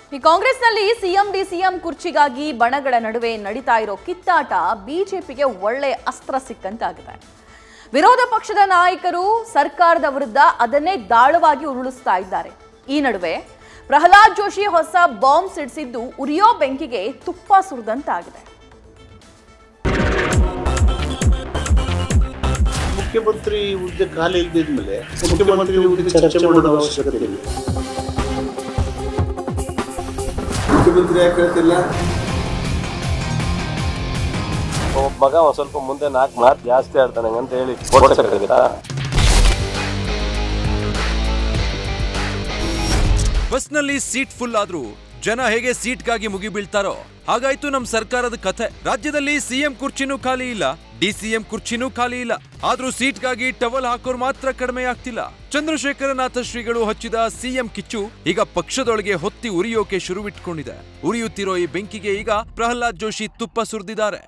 ಈ ಕಾಂಗ್ರೆಸ್ನಲ್ಲಿ CM DCM ಕುರ್ಚಿಗಾಗಿ ಬಣಗಳ ನಡುವೆ ನಡೀತಾ ಇರೋ ಕಿತ್ತಾಟ ಬಿಜೆಪಿಗೆ ಒಳ್ಳೆ ಅಸ್ತ್ರ ಸಿಕ್ಕಂತಾಗಿದೆ ವಿರೋಧ ಪಕ್ಷದ ನಾಯಕರು ಸರ್ಕಾರದ ವಿರುದ್ಧ ಅದನ್ನೇ ದಾಳವಾಗಿ ಉರುಳಿಸ್ತಾ ಇದ್ದಾರೆ ಈ ನಡುವೆ ಪ್ರಹ್ಲಾದ್ ಜೋಶಿ ಹೊಸ ಬಾಂಬ್ ಸಿಡಿಸಿದ್ದು ಉರಿಯೋ ಬೆಂಕಿಗೆ ತುಪ್ಪ ಸುರಿದಂತಾಗಿದೆ ಮುಖ್ಯಮಂತ್ರಿ ಹುದ್ದೆ ಖಾಲಿ ಇಲ್ದಿದ್ಮೇಲೆ ಮುಖ್ಯಮಂತ್ರಿ ಹುದ್ದೆ ಚರ್ಚೆ ಮಾಡೋದು ಅವಶ್ಯಕತೆ ಇಲ್ಲ ಮುಖ್ಯಮಂತ್ರಿ ಯಾಕೆ ಹೇಳ್ತಿಲ್ಲ ಒಬ್ಬ ಮಗ ಒಂದ್ ಸ್ವಲ್ಪ ಮುಂದೆ ನಾಲ್ಕು ಮಾತು ಜಾಸ್ತಿ ಆಡ್ತಾನೆ ಅಂತ ಹೇಳಿ ಓಡಿಸಕ್ಕಾಗುತ್ತಾ ಬಸ್ನಲ್ಲಿ ಸೀಟ್ ಫುಲ್ ಆದ್ರೂ ಜನ ಹೇಗೆ ಸೀಟ್ಗಾಗಿ ಮುಗಿಬೀಳ್ತಾರೋ ಹಾಗಾಯ್ತು ನಮ್ ಸರ್ಕಾರದ ಕಥೆ ರಾಜ್ಯದಲ್ಲಿ ಸಿಎಂ ಕುರ್ಚಿನೂ ಖಾಲಿ ಇಲ್ಲ ಡಿಸಿಎಂ ಕುರ್ಚಿನೂ ಖಾಲಿ ಇಲ್ಲ ಆದ್ರೂ ಸೀಟ್ಗಾಗಿ ಟವಲ್ ಹಾಕೋರು ಮಾತ್ರ ಕಡಿಮೆ ಆಗ್ತಿಲ್ಲ ಚಂದ್ರಶೇಖರನಾಥ ಶ್ರೀಗಳು ಹಚ್ಚಿದ ಸಿಎಂ ಕಿಚ್ಚು ಈಗ ಪಕ್ಷದೊಳಗೆ ಹೊತ್ತಿ ಉರಿಯೋಕೆ ಶುರುವಿಟ್ಕೊಂಡಿದೆ ಉರಿಯುತ್ತಿರೋ ಈ ಬೆಂಕಿಗೆ ಈಗ ಪ್ರಹ್ಲಾದ್ ಜೋಶಿ ತುಪ್ಪ ಸುರಿದಿದ್ದಾರೆ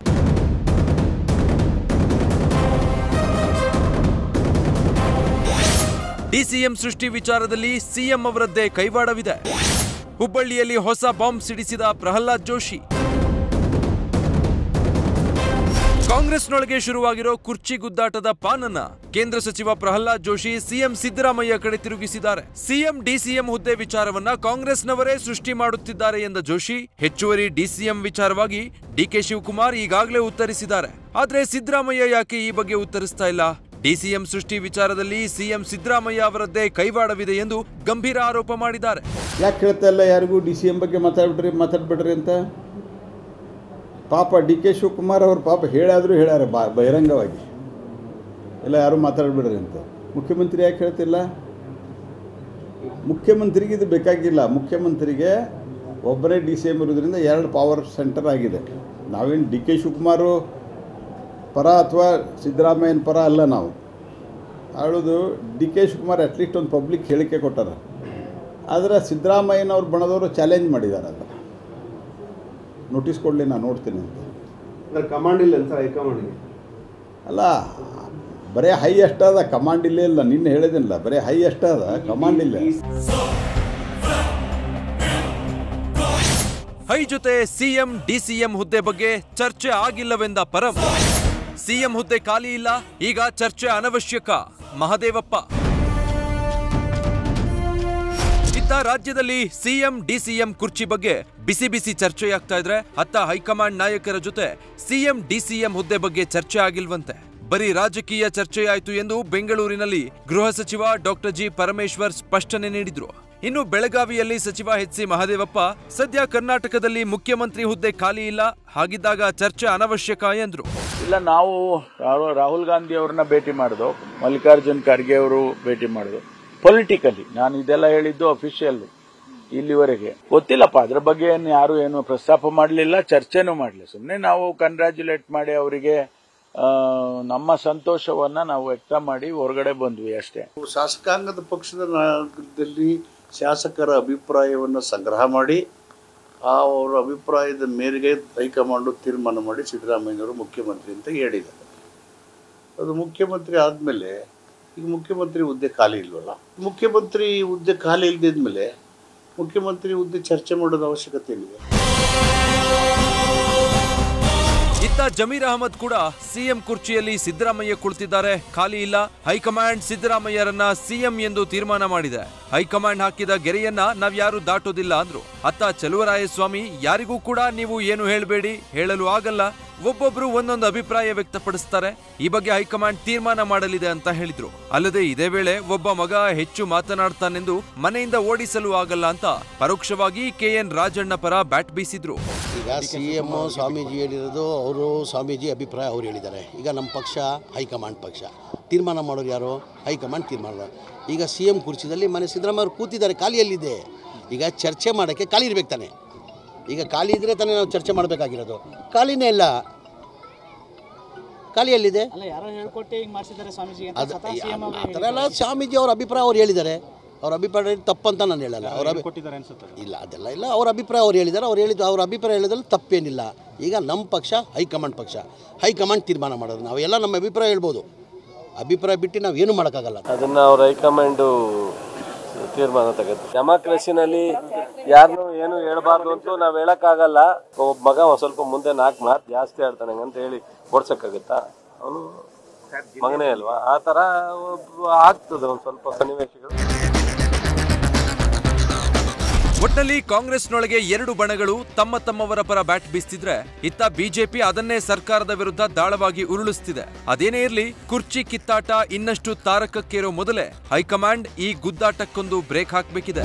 ಡಿಸಿಎಂ ಸೃಷ್ಟಿ ವಿಚಾರದಲ್ಲಿ ಸಿಎಂ ಅವರದ್ದೇ ಕೈವಾಡವಿದೆ ಹುಬ್ಬಳ್ಳಿಯಲ್ಲಿ ಹೊಸ ಬಾಂಬ್ ಸಿಡಿಸಿದ ಪ್ರಹ್ಲಾದ್ ಜೋಶಿ ಕಾಂಗ್ರೆಸ್ನೊಳಗೆ ಶುರುವಾಗಿರೋ ಕುರ್ಚಿ ಗುದ್ದಾಟದ ಪಾನನ್ನ ಕೇಂದ್ರ ಸಚಿವ ಪ್ರಹ್ಲಾದ್ ಜೋಶಿ ಸಿಎಂ ಸಿದ್ದರಾಮಯ್ಯ ಕಡೆ ತಿರುಗಿಸಿದ್ದಾರೆ ಸಿಎಂ ಡಿಸಿಎಂ ಹುದ್ದೆ ವಿಚಾರವನ್ನ ಕಾಂಗ್ರೆಸ್ನವರೇ ಸೃಷ್ಟಿ ಮಾಡುತ್ತಿದ್ದಾರೆ ಎಂದ ಜೋಶಿ ಹೆಚ್ಚುವರಿ ಡಿಸಿಎಂ ವಿಚಾರವಾಗಿ ಡಿಕೆ ಶಿವಕುಮಾರ್ ಈಗಾಗಲೇ ಉತ್ತರಿಸಿದ್ದಾರೆ ಆದ್ರೆ ಸಿದ್ದರಾಮಯ್ಯ ಯಾಕೆ ಈ ಬಗ್ಗೆ ಉತ್ತರಿಸ್ತಾ ಇಲ್ಲ ಡಿಸಿಎಂ ಸೃಷ್ಟಿ ವಿಚಾರದಲ್ಲಿ ಸಿಎಂ ಸಿದ್ದರಾಮಯ್ಯ ಅವರದ್ದೇ ಕೈವಾಡವಿದೆ ಎಂದು ಗಂಭೀರ ಆರೋಪ ಮಾಡಿದ್ದಾರೆ ಯಾಕೆ ಹೇಳ್ತಾ ಇಲ್ಲ ಯಾರಿಗೂ ಡಿ ಸಿ ಎಂ ಬಗ್ಗೆ ಮಾತಾಡ್ಬಿಡ್ರಿ ಮಾತಾಡ್ಬಿಡ್ರಿ ಅಂತ ಪಾಪ ಡಿ ಕೆ ಶಿವಕುಮಾರ್ ಅವರು ಪಾಪ ಹೇಳಾದರೂ ಹೇಳ್ಯಾರ ಬಾ ಬಹಿರಂಗವಾಗಿ ಎಲ್ಲ ಯಾರು ಮಾತಾಡ್ಬಿಡ್ರಿ ಅಂತ ಮುಖ್ಯಮಂತ್ರಿ ಯಾಕೆ ಹೇಳ್ತಿಲ್ಲ ಮುಖ್ಯಮಂತ್ರಿಗೆ ಇದು ಬೇಕಾಗಿಲ್ಲ ಮುಖ್ಯಮಂತ್ರಿಗೆ ಒಬ್ಬರೇ ಡಿ ಸಿ ಎಮ್ ಇರೋದ್ರಿಂದ ಎರಡು ಪವರ್ ಸೆಂಟರ್ ಆಗಿದೆ ನಾವೇನು ಡಿ ಕೆ ಶಿವಕುಮಾರು ಪರ ಅಥವಾ ಸಿದ್ದರಾಮಯ್ಯನ ಪರ ಅಲ್ಲ ನಾವು ಆಳೋದು ಡಿ ಕೆ ಶಿವಕುಮಾರ್ ಅಟ್ಲೀಸ್ಟ್ ಒಂದು ಪಬ್ಲಿಕ್ ಹೇಳಿಕೆ ಕೊಟ್ಟಾರ ಆದರೆ ಸಿದ್ದರಾಮಯ್ಯನವ್ರ ಬಣದವರು ಚಾಲೆಂಜ್ ಮಾಡಿದ್ದಾರೆ ಅದು ನೋಟಿಸ್ ಕೊಡಲಿ ನಾನು ನೋಡ್ತೀನಿ ಅಂತ ಕಮಾಂಡ್ ಇಲ್ಲ ಅಂತ ಹೈಕಮಾಂಡ್ಗೆ ಅಲ್ಲ ಬರೀ ಹೈ ಅಷ್ಟದ ಕಮಾಂಡ್ ಇಲ್ಲೇ ಇಲ್ಲ ನಿನ್ನೆ ಹೇಳಿದಿಲ್ಲ ಬರೀ ಹೈ ಅಷ್ಟದ ಕಮಾಂಡ್ ಇಲ್ಲ ಹೈ ಜೊತೆ ಸಿಎಂ ಡಿಸಿಎಂ ಹುದ್ದೆ ಬಗ್ಗೆ ಚರ್ಚೆ ಆಗಿಲ್ಲವೆಂದ ಪರಂ ಸಿಎಂ ಹುದ್ದೆ ಖಾಲಿ ಇಲ್ಲ ಈಗ ಚರ್ಚೆ ಅನವಶ್ಯಕ ಮಹದೇವಪ್ಪ ಇತ್ತ ರಾಜ್ಯದಲ್ಲಿ ಸಿಎಂ ಡಿಸಿಎಂ ಕುರ್ಚಿ ಬಗ್ಗೆ ಬಿಸಿ ಬಿಸಿ ಚರ್ಚೆಯಾಗ್ತಾ ಇದ್ರೆ ಅತ್ತ ಹೈಕಮಾಂಡ್ ನಾಯಕರ ಜೊತೆ ಸಿಎಂ ಡಿಸಿಎಂ ಹುದ್ದೆ ಬಗ್ಗೆ ಚರ್ಚೆ ಆಗಿಲ್ವಂತೆ ಬರೀ ರಾಜಕೀಯ ಚರ್ಚೆಯಾಯಿತು ಎಂದು ಬೆಂಗಳೂರಿನಲ್ಲಿ ಗೃಹ ಸಚಿವ ಡಾಕ್ಟರ್ ಜಿ ಪರಮೇಶ್ವರ್ ಸ್ಪಷ್ಟನೆ ನೀಡಿದ್ರು ಇನ್ನು ಬೆಳಗಾವಿಯಲ್ಲಿ ಸಚಿವ ಎಚ್ ಸಿ ಮಹದೇವಪ್ಪ ಸದ್ಯ ಕರ್ನಾಟಕದಲ್ಲಿ ಮುಖ್ಯಮಂತ್ರಿ ಹುದ್ದೆ ಖಾಲಿ ಇಲ್ಲ ಹಾಗಿದ್ದಾಗ ಚರ್ಚೆ ಅನವಶ್ಯಕ ಎಂದ್ರು ಇಲ್ಲ ನಾವು ರಾಹು- ರಾಹುಲ್ ಗಾಂಧಿ ಅವ್ರನ್ನ ಭೇಟಿ ಮಾಡಿದ್ವು ಮಲ್ಲಿಕಾರ್ಜುನ್ ಖರ್ಗೆ ಅವರು ಭೇಟಿ ಮಾಡಿದ್ವು ಪೊಲಿಟಿಕಲಿ ನಾನು ಇದೆಲ್ಲ ಹೇಳಿದ್ದು ಅಫಿಷಿಯಲ್ ಇಲ್ಲಿವರೆಗೆ ಗೊತ್ತಿಲ್ಲಪ್ಪ ಅದ್ರ ಬಗ್ಗೆ ಏನು ಯಾರು ಏನು ಪ್ರಸ್ತಾಪ ಮಾಡಲಿಲ್ಲ ಚರ್ಚೆನೂ ಮಾಡಲಿ ಸುಮ್ಮನೆ ನಾವು ಕಂಗ್ರ್ಯಾಚುಲೇಟ್ ಮಾಡಿ ಅವರಿಗೆ ಆ, ನಮ್ಮ ಸಂತೋಷವನ್ನ ನಾವು ವ್ಯಕ್ತ ಮಾಡಿ ಹೊರಗಡೆ ಬಂದ್ವಿ ಅಷ್ಟೇ ಶಾಸಕಾಂಗದ ಪಕ್ಷದ ನಾಯಕದಲ್ಲಿ ಶಾಸಕರ ಅಭಿಪ್ರಾಯವನ್ನು ಸಂಗ್ರಹ ಮಾಡಿ ಆ ಅವರ ಅಭಿಪ್ರಾಯದ ಮೇರೆಗೆ ಹೈಕಮಾಂಡು ತೀರ್ಮಾನ ಮಾಡಿ ಸಿದ್ದರಾಮಯ್ಯನವರು ಮುಖ್ಯಮಂತ್ರಿ ಅಂತ ಹೇಳಿದ್ದಾರೆ ಅದು ಮುಖ್ಯಮಂತ್ರಿ ಆದಮೇಲೆ ಈಗ ಮುಖ್ಯಮಂತ್ರಿ ಹುದ್ದೆ ಖಾಲಿ ಇಲ್ವಲ್ಲ ಮುಖ್ಯಮಂತ್ರಿ ಹುದ್ದೆ ಖಾಲಿ ಇಲ್ದಿದ್ಮೇಲೆ ಮುಖ್ಯಮಂತ್ರಿ ಹುದ್ದೆ ಚರ್ಚೆ ಮಾಡೋದು ಅವಶ್ಯಕತೆ ಏನಿದೆ ಇತ್ತ ಜಮೀರ್ ಅಹಮದ್ ಕೂಡ ಸಿಎಂ ಕುರ್ಚಿಯಲ್ಲಿ ಸಿದ್ದರಾಮಯ್ಯ ಕುಳಿತಿದ್ದಾರೆ ಖಾಲಿ ಇಲ್ಲ ಹೈಕಮಾಂಡ್ ಸಿದ್ದರಾಮಯ್ಯರನ್ನ ಸಿಎಂ ಎಂದು ತೀರ್ಮಾನ ಮಾಡಿದೆ ಹೈಕಮಾಂಡ್ ಹಾಕಿದ ಗೆರೆಯನ್ನ ನಾವ್ಯಾರು ದಾಟೋದಿಲ್ಲ ಅಂದ್ರು ಅತ್ತ ಚಲುವರಾಯಸ್ವಾಮಿ ಯಾರಿಗೂ ಕೂಡ ನೀವು ಏನು ಹೇಳಬೇಡಿ ಹೇಳಲು ಆಗಲ್ಲ ಒಬ್ಬೊಬ್ರು ಒಂದೊಂದು ಅಭಿಪ್ರಾಯ ವ್ಯಕ್ತಪಡಿಸ್ತಾರೆ ಈ ಬಗ್ಗೆ ಹೈಕಮಾಂಡ್ ತೀರ್ಮಾನ ಮಾಡಲಿದೆ ಅಂತ ಹೇಳಿದ್ರು ಅಲ್ಲದೆ ಇದೇ ವೇಳೆ ಒಬ್ಬ ಮಗ ಹೆಚ್ಚು ಮಾತನಾಡ್ತಾನೆಂದು ಮನೆಯಿಂದ ಓಡಿಸಲು ಆಗಲ್ಲ ಅಂತ ಪರೋಕ್ಷವಾಗಿ ಕೆಎನ್ ರಾಜಣ್ಣ ಪರ ಬ್ಯಾಟ್ ಬೀಸಿದ್ರು ಈಗ ಸಿ ಎಮ್ ಸ್ವಾಮೀಜಿ ಹೇಳಿರೋದು ಅವರು ಸ್ವಾಮೀಜಿ ಅಭಿಪ್ರಾಯ ಅವ್ರು ಹೇಳಿದ್ದಾರೆ ಈಗ ನಮ್ಮ ಪಕ್ಷ ಹೈಕಮಾಂಡ್ ಪಕ್ಷ ತೀರ್ಮಾನ ಮಾಡೋರು ಯಾರು ಹೈಕಮಾಂಡ್ ತೀರ್ಮಾನ ಮಾಡೋರು. ಈಗ ಸಿ ಎಮ್ ಕುರ್ಚಿದಲ್ಲಿ ಮನೆ ಸಿದ್ದರಾಮಯ್ಯ ಅವರು ಕೂತಿದ್ದಾರೆ ಖಾಲಿಯಲ್ಲಿದೆ ಈಗ ಚರ್ಚೆ ಮಾಡೋಕ್ಕೆ ಖಾಲಿ ಇರ್ಬೇಕು ತಾನೆ ಈಗ ಖಾಲಿ ಇದ್ದರೆ ತಾನೇ ನಾವು ಚರ್ಚೆ ಮಾಡಬೇಕಾಗಿರೋದು ಖಾಲಿನೇ ಇಲ್ಲ ಖಾಲಿಯಲ್ಲಿದೆ ಅಲ್ಲ ಯಾರೋ ಹೇಳ್ಕೊಟ್ಟೆ ಹಿಂಗ್ ಮಾಡಿಸಿದ್ದಾರೆ ಸ್ವಾಮೀಜಿ ಅಂತ ಅದು ಸ್ವತಃ ಸಿಎಂ ಆ ಥರ ಎಲ್ಲ ಸ್ವಾಮೀಜಿ ಅವ್ರ ಅಭಿಪ್ರಾಯ ಅವ್ರು ಹೇಳಿದ್ದಾರೆ ಅವ್ರ ಅಭಿಪ್ರಾಯ ತಪ್ಪಂತ ನಾನು ಹೇಳಲ್ಲ ಅವ್ರ ಅಭಿ ಕೊಟ್ಟಿದ್ದಾರೆ ಅನ್ಸುತ್ತೆ ಇಲ್ಲ ಅದೆಲ್ಲ ಇಲ್ಲ ಅವ್ರ ಅಭಿಪ್ರಾಯ ಅವ್ರು ಹೇಳಿದ್ದಾರೆ ಅವ್ರು ಹೇಳಿದ್ದು ಅವ್ರ ಅಭಿಪ್ರಾಯ ಹೇಳಿದ್ರಲ್ಲಿ ತಪ್ಪೇನಿಲ್ಲ ಈಗ ನಮ್ಮ ಪಕ್ಷ ಹೈಕಮಾಂಡ್ ಪಕ್ಷ ಹೈಕಮಾಂಡ್ ತೀರ್ಮಾನ ಮಾಡೋದು ನಾವೆಲ್ಲ ನಮ್ಮ ಅಭಿಪ್ರಾಯ ಹೇಳ್ಬೋದು ಅಭಿಪ್ರಾಯ ಬಿಟ್ಟು ನಾವು ಏನು ಮಾಡೋಕ್ಕಾಗಲ್ಲ ಅದನ್ನ ಅವ್ರ ಹೈಕಮಾಂಡ್ ತೀರ್ಮಾನ ತಗುತ್ತೆ ಡೆಮಾಕ್ರಸಿನಲ್ಲಿ ಯಾರನ್ನು ಏನು ಹೇಳ್ಬಾರ್ದು ಅಂತೂ ನಾವ್ ಹೇಳಕ್ಕಾಗಲ್ಲ ಒಬ್ಬ ಮಗ ಒಂದ್ ಸ್ವಲ್ಪ ಮುಂದೆ ನಾಲ್ಕು ಮಾತು ಜಾಸ್ತಿ ಆಡ್ತಾನೆ ಅಂತ ಹೇಳಿ ಓಡ್ಸಕ್ಕಾಗತ್ತಾ ಅವನು ಮಗನೇ ಅಲ್ವಾ ಆ ತರ ಒಬ್ಬ ಆಗ್ತದೆ ಒಂದ್ ಸ್ವಲ್ಪ ಸನ್ನಿವೇಶಗಳು ಒಟ್ನಲ್ಲಿ ಕಾಂಗ್ರೆಸ್ನೊಳಗೆ ಎರಡು ಬಣಗಳು ತಮ್ಮ ತಮ್ಮವರ ಪರ ಬ್ಯಾಟ್ ಬೀಸ್ತಿದ್ರೆ ಇತ್ತ ಬಿಜೆಪಿ ಅದನ್ನೇ ಸರ್ಕಾರದ ವಿರುದ್ಧ ದಾಳವಾಗಿ ಉರುಳಿಸ್ತಿದೆ ಅದೇನೇ ಇರ್ಲಿ ಕುರ್ಚಿ ಕಿತ್ತಾಟ ಇನ್ನಷ್ಟು ತಾರಕಕ್ಕೇರೋ ಮೊದಲೇ ಹೈಕಮಾಂಡ್ ಈ ಗುದ್ದಾಟಕ್ಕೊಂದು ಬ್ರೇಕ್ ಹಾಕಬೇಕಿದೆ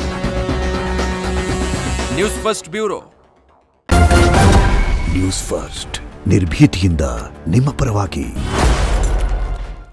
news first bureau news first ನಿರ್ಭೀತಿಯಿಂದ ನಿಮ್ಮ ಪರವಾಗಿ